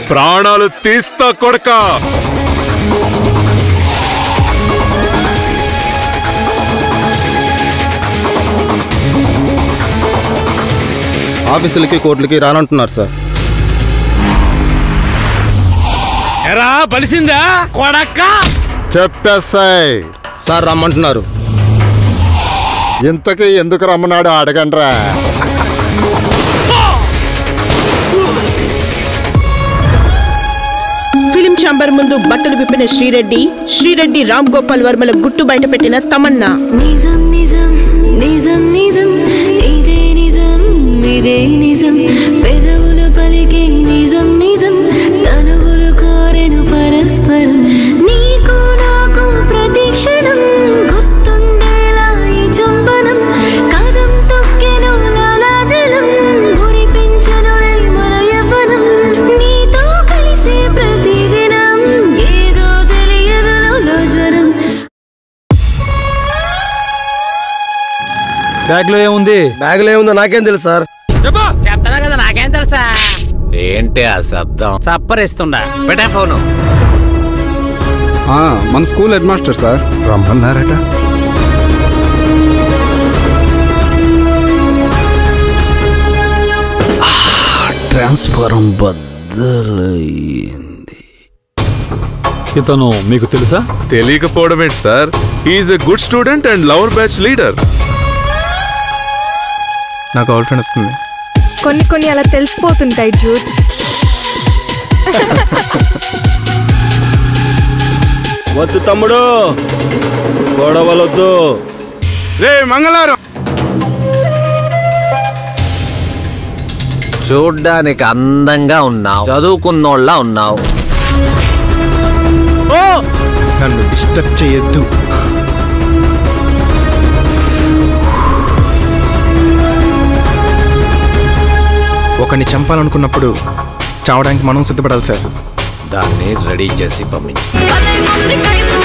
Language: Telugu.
ప్రాణాలు తీస్తా కొడక ఆఫీసులకి కోర్టులకి రానంటున్నారు సార్ ఎరా బలిసిందా కొడక్క చెప్పేస్తాయి సార్ రమ్మంటున్నారు ఇంతకీ ఎందుకు రమ్మన్నాడు అడగండ్రా ఫిలిం ఛాంబర్ ముందు బట్టలు విప్పిన శ్రీరెడ్డి శ్రీరెడ్డి రామ్ గోపాల్ వర్మల గుట్టు బయట పెట్టిన తమన్నా నిజం నిజం నిజం నిజం ఇదే నిజం ఇదే నిజం పెదవులు పలికే నిజం నిజం తనువులు కోరెను పరస్పరం నీకు నాకు ప్రతి క్షణం గుర్తుండేలా ఈ చుంబనం కదం తొక్కెను లాలాజలం మురిపించను మన యవ్వనం నీతో కలిసే ప్రతిదినం ఏదో తెలియదు లోలో జ్వరం బ్యాగ్ లో ఏముంది బ్యాగ్ లో ఏముందో నాకేం తెలుసు సార్ చెప్తానా కదా నాకేం తెలుసా ఏంటి ఆ శబ్దం చప్పరిస్తుండా పెట్టే ఫోను మన స్కూల్ హెడ్ మాస్టర్ సార్ రమ్మన్నారట ట్రాన్స్ఫారం బద్దలైంది ఇతను మీకు తెలుసా తెలియకపోవడం ఏంటి sir is a good student and lover batch leader నాకు అవుట్ వస్తుంది కొన్ని కొన్ని అలా తెలిసిపోతుంటాయి జూట్స్ వద్దు తమ్ముడు గొడవలొద్దు రే మంగళవారం చూడ్డానికి అందంగా ఉన్నావు చదువుకున్నోళ్ళ ఉన్నావు నన్ను డిస్టర్బ్ చేయొద్దు ఒకరిని చంపాలనుకున్నప్పుడు చావడానికి మనం సిద్ధపడాలి సార్ దాన్ని రెడీ చేసి పంపించు అదే కొంది కైపు